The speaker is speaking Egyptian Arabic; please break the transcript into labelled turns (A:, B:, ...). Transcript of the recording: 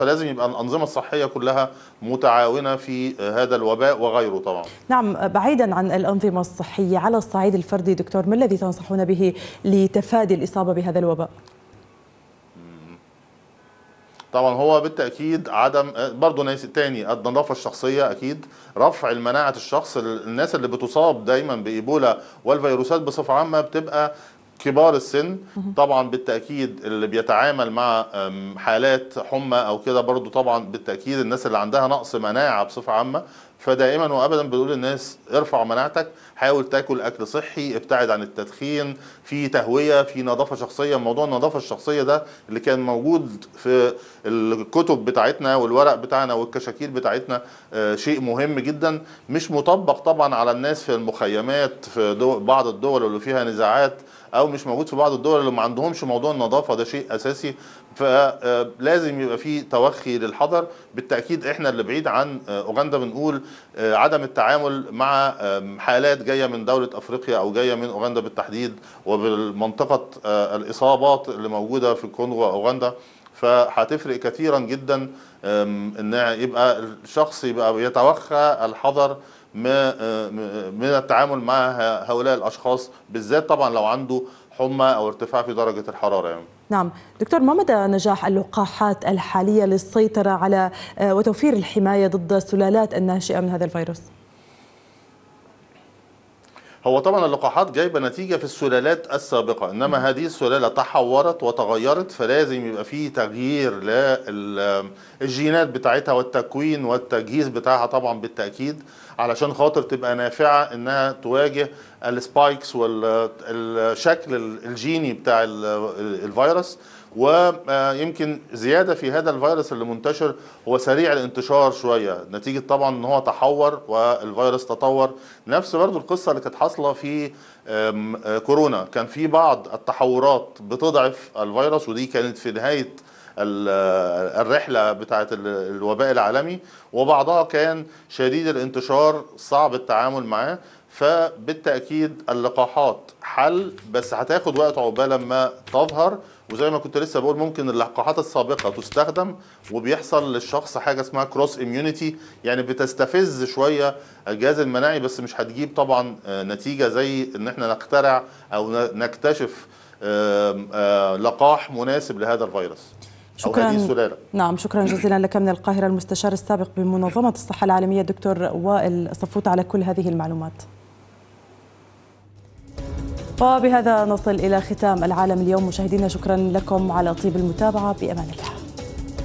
A: فلازم يبقى الأنظمة الصحية كلها متعاونة في هذا الوباء وغيره طبعا
B: نعم بعيدا عن الأنظمة الصحية على الصعيد الفردي دكتور ما الذي تنصحون به لتفادي الإصابة بهذا الوباء؟
A: طبعا هو بالتاكيد عدم برضه ناس تاني النظافه الشخصيه اكيد رفع المناعه الشخص الناس اللي بتصاب دايما بايبولا والفيروسات بصفه عامه بتبقى كبار السن طبعا بالتاكيد اللي بيتعامل مع حالات حمى او كده برضو طبعا بالتاكيد الناس اللي عندها نقص مناعه بصفه عامه فدائما وابدا بنقول للناس ارفع مناعتك حاول تاكل اكل صحي ابتعد عن التدخين في تهويه في نظافه شخصيه موضوع النظافه الشخصيه ده اللي كان موجود في الكتب بتاعتنا والورق بتاعنا والكشاكيل بتاعتنا شيء مهم جدا مش مطبق طبعا على الناس في المخيمات في بعض الدول اللي فيها نزاعات او مش موجود في بعض الدول اللي ما عندهمش موضوع النظافه ده شيء اساسي فلازم يبقى في توخي للحذر بالتاكيد احنا اللي بعيد عن اوغندا بنقول عدم التعامل مع حالات جايه من دوله افريقيا او جايه من اوغندا بالتحديد وبالمنطقه الاصابات اللي موجوده في الكونغو واوغندا فهتفرق كثيرا جدا ان يبقى الشخص يبقى يتوخى الحذر من التعامل مع هؤلاء الاشخاص بالذات طبعا لو عنده حمى او ارتفاع في درجه الحراره يعني.
B: نعم دكتور ما مدى نجاح اللقاحات الحاليه للسيطره على وتوفير الحمايه ضد السلالات الناشئه من هذا الفيروس؟
A: هو طبعا اللقاحات جايبه نتيجه في السلالات السابقه انما هذه السلاله تحورت وتغيرت فلازم يبقى في تغيير للجينات بتاعتها والتكوين والتجهيز بتاعها طبعا بالتاكيد علشان خاطر تبقى نافعه انها تواجه السبايكس والشكل الجيني بتاع الفيروس ويمكن زياده في هذا الفيروس اللي منتشر هو سريع الانتشار شويه نتيجه طبعا ان هو تحور والفيروس تطور نفس برضو القصه اللي كانت حاصله في كورونا كان في بعض التحورات بتضعف الفيروس ودي كانت في نهايه الرحله بتاعه الوباء العالمي وبعضها كان شديد الانتشار صعب التعامل معاه فبالتاكيد اللقاحات حل بس هتاخد وقت عقبال ما تظهر وزي ما كنت لسه بقول ممكن اللقاحات السابقه تستخدم وبيحصل للشخص حاجه اسمها كروس اميونيتي يعني بتستفز شويه الجهاز المناعي بس مش هتجيب طبعا نتيجه زي ان احنا نخترع او نكتشف لقاح مناسب لهذا الفيروس
B: شكرا
A: أو هذه السلالة.
B: نعم شكرا جزيلا لك من القاهرة المستشار السابق بمنظمة الصحة العالمية الدكتور وائل صفوت على كل هذه المعلومات وبهذا نصل إلى ختام العالم اليوم مشاهدينا شكرا لكم على طيب المتابعة بأمان الله